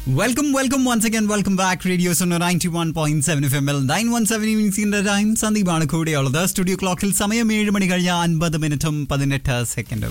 Welcome welcome once again welcome back radio ninety one point seven F M L nine one seven മിനിറ്റ്സിന്റെ time സന്ദീപാണ് കൂടെയുള്ളത് studio ക്ലോക്കിൽ സമയം ഏഴ് മണി കഴിഞ്ഞ അൻപത് മിനിറ്റും പതിനെട്ട് സെക്കൻഡും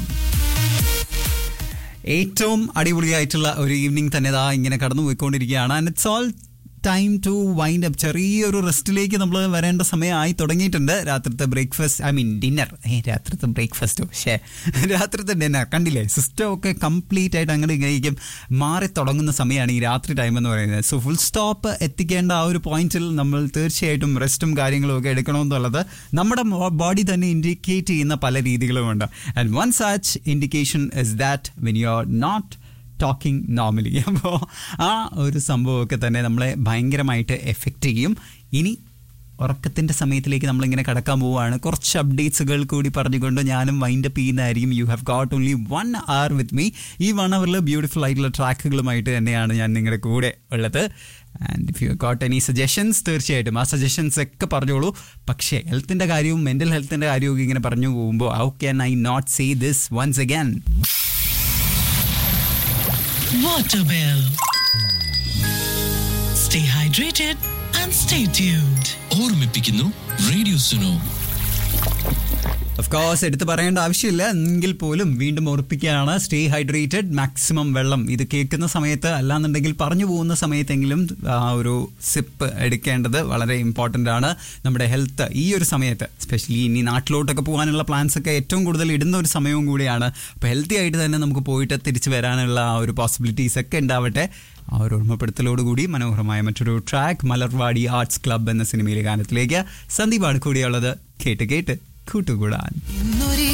ഏറ്റവും അടിപൊളിയായിട്ടുള്ള ഒരു ഈവനിങ് തന്നെ ഇതാ ഇങ്ങനെ കടന്നു പോയിക്കൊണ്ടിരിക്കുകയാണ് and it's all time to wind up ചെറിയൊരു റെസ്റ്റിലേക്ക് നമ്മൾ വരേണ്ട സമയമായി തുടങ്ങിയിട്ടുണ്ട് രാത്രിത്തെ ബ്രേക്ക്ഫാസ്റ്റ് ഐ മീൻ ഡിന്നർ ഏ രാത്രിത്തെ ബ്രേക്ക്ഫാസ്റ്റ് പക്ഷേ രാത്രിത്തെ ഡിന്നർ കണ്ടില്ലേ സിസ്റ്റം ഒക്കെ കംപ്ലീറ്റ് ആയിട്ട് അങ്ങനെ കഴിക്കും മാറി തുടങ്ങുന്ന സമയമാണ് ഈ രാത്രി ടൈം എന്ന് പറയുന്നത് സോ ഫുൾ സ്റ്റോപ്പ് എത്തിക്കേണ്ട ആ ഒരു പോയിന്റിൽ നമ്മൾ തീർച്ചയായിട്ടും റെസ്റ്റും കാര്യങ്ങളും ഒക്കെ എടുക്കണമെന്നുള്ളത് നമ്മുടെ ബോഡി തന്നെ ഇൻഡിക്കേറ്റ് ചെയ്യുന്ന പല രീതികളുമുണ്ട് and one such indication is that when you are not talking normally അപ്പോൾ ആ ഒരു സംഭവമൊക്കെ തന്നെ നമ്മളെ ഭയങ്കരമായിട്ട് എഫക്റ്റ് ചെയ്യും ഇനി ഉറക്കത്തിൻ്റെ സമയത്തിലേക്ക് നമ്മളിങ്ങനെ കടക്കാൻ പോവുകയാണ് കുറച്ച് അപ്ഡേറ്റ്സുകൾ കൂടി പറഞ്ഞുകൊണ്ട് ഞാനും വൈൻഡ് അപ്പ് ചെയ്യുന്നതായിരിക്കും you have got only one hour with me ഈ വൺ അവറിൽ ബ്യൂട്ടിഫുൾ ആയിട്ടുള്ള ട്രാക്കുകളുമായിട്ട് തന്നെയാണ് ഞാൻ നിങ്ങളുടെ കൂടെ ഉള്ളത് and if you got any suggestions തീർച്ചയായിട്ടും ആ സജഷൻസ് ഒക്കെ പറഞ്ഞോളൂ പക്ഷേ ഹെൽത്തിൻ്റെ കാര്യവും മെൻ്റൽ ഹെൽത്തിൻ്റെ കാര്യവും ഇങ്ങനെ പറഞ്ഞു പോകുമ്പോൾ how can I not say this once again Waterwell. Stay hydrated and stay tuned. ഓർമ്മിപ്പിക്കുന്നു റേഡിയോ സുനോ ഓഫ് കോഴ്സ് എടുത്ത് പറയേണ്ട ആവശ്യമില്ല എങ്കിൽ പോലും വീണ്ടും ഓർപ്പിക്കുകയാണ് സ്റ്റേ ഹൈഡ്രേറ്റഡ് മാക്സിമം വെള്ളം ഇത് കേൾക്കുന്ന സമയത്ത് അല്ലാന്നുണ്ടെങ്കിൽ പറഞ്ഞു പോകുന്ന സമയത്തെങ്കിലും ആ ഒരു സിപ്പ് എടുക്കേണ്ടത് വളരെ ഇമ്പോർട്ടൻ്റ് ആണ് നമ്മുടെ ഹെൽത്ത് ഈ ഒരു സമയത്ത് സ്പെഷ്യലി ഇനി നാട്ടിലോട്ടൊക്കെ പോകാനുള്ള പ്ലാൻസ് ഒക്കെ ഏറ്റവും കൂടുതൽ ഇടുന്ന ഒരു സമയവും കൂടിയാണ് അപ്പോൾ ഹെൽത്തി ആയിട്ട് തന്നെ നമുക്ക് പോയിട്ട് തിരിച്ചു വരാനുള്ള ആ ഒരു പോസിബിലിറ്റീസ് ഒക്കെ ഉണ്ടാവട്ടെ ആ ഒരു ഓർമ്മപ്പെടുത്തലോടുകൂടി മനോഹരമായ മറ്റൊരു ട്രാക്ക് മലർവാടി ആർട്സ് ക്ലബ് എന്ന സിനിമയിലെ ഗാനത്തിലേക്ക് സന്ദീപാണ് കൂടിയുള്ളത് കേട്ട് കേട്ട് കൂട്ടുകൂടാൻ ഇന്നൊരു